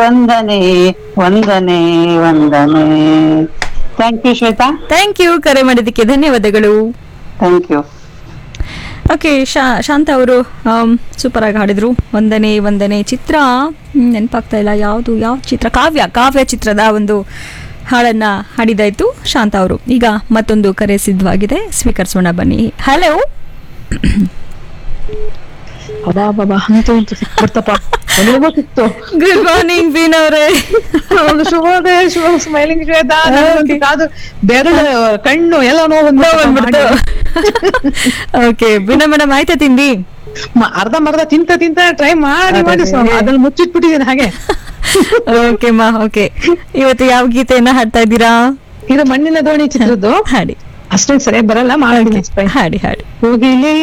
ವಂದನೆ ವಂದನೆ ವಂದನೆ thank you Shwetha thank you ಕರೆ ಮಾಡಿದ್ದಕ್ಕೆ ಧನ್ಯವಾದಗಳು ಥ್ಯಾಂಕ್ ಯು ಓಕೆ ಶಾ ಶಾಂತ ಅವರು ಸೂಪರ್ ಆಗಿ ಹಾಡಿದ್ರು ವಂದನೆ ವಂದನೆ ಚಿತ್ರ ಹ್ಮ್, ನೆನಪಾಗ್ತಾ ಇಲ್ಲ ಯಾವುದು ಯಾವ ಚಿತ್ರ ಕಾವ್ಯ ಕಾವ್ಯ ಚಿತ್ರದ ಒಂದು ಹಾಡನ್ನ ಹಾಡಿದಾಯ್ತು ಶಾಂತ ಅವರು ಈಗ ಮತ್ತೊಂದು ಕರೆ ಸಿದ್ಧವಾಗಿದೆ ಸ್ವೀಕರಿಸೋಣ ಬನ್ನಿ ಹಲೋ ಅಬಾ ಬಾಬಾ ಅಂತೂ ಇಂತೂ ಸಿಕ್ಬಿಡ್ತಪ್ಪ ನನಗೂ ಸಿಕ್ತು ಗುಡ್ ಮಾರ್ನಿಂಗ್ ಬೀನ್ ಅವರೇ ಒಂದು ಶುಭೋದಯ ಶುಭ ಸ್ಮೈಲಿಂಗ್ ಶ್ವೇತಾ ನನಗಂತೂ ಕಾದು ಬೆರಳು ಕಣ್ಣು ಎಲ್ಲ ನೋವು ಬಂದ್ಬಿಡ್ತು ಓಕೆ ಬೀನ ಮೇಡಮ್ ಆಯ್ತಾ ತಿಂಡಿ ಅರ್ಧ ಮರ್ಧ ತಿಂತ ತಿಂತ ಟ್ರೈ ಮಾಡಿ ಮಾಡಿ ಅದೇ. ಸ್ವಾಮಿ, ಅದನ್ನ ಮುಚ್ಚಿಟ್ಬಿಟ್ಟಿದ್ದೀನಿ ಹಾಗೆ ಓಕೆ ಮಾ ಓಕೆ ಇವತ್ತು ಯಾವ ಗೀತೆಯನ್ನ ಹಾಡ್ತಾ ಇದ್ದೀರಾ ಇದು ಮಣ್ಣಿನ ದೋಣಿ ಚಿತ್ರದ್ದು ಹಾಡಿ ಅಷ್ಟೇ ಸರಿಯಾಗಿ ಬರಲ್ಲ ಮಾಡಿ ಹಾಡಿ ಹಾಡಿ ಹೋಗಿಲಿ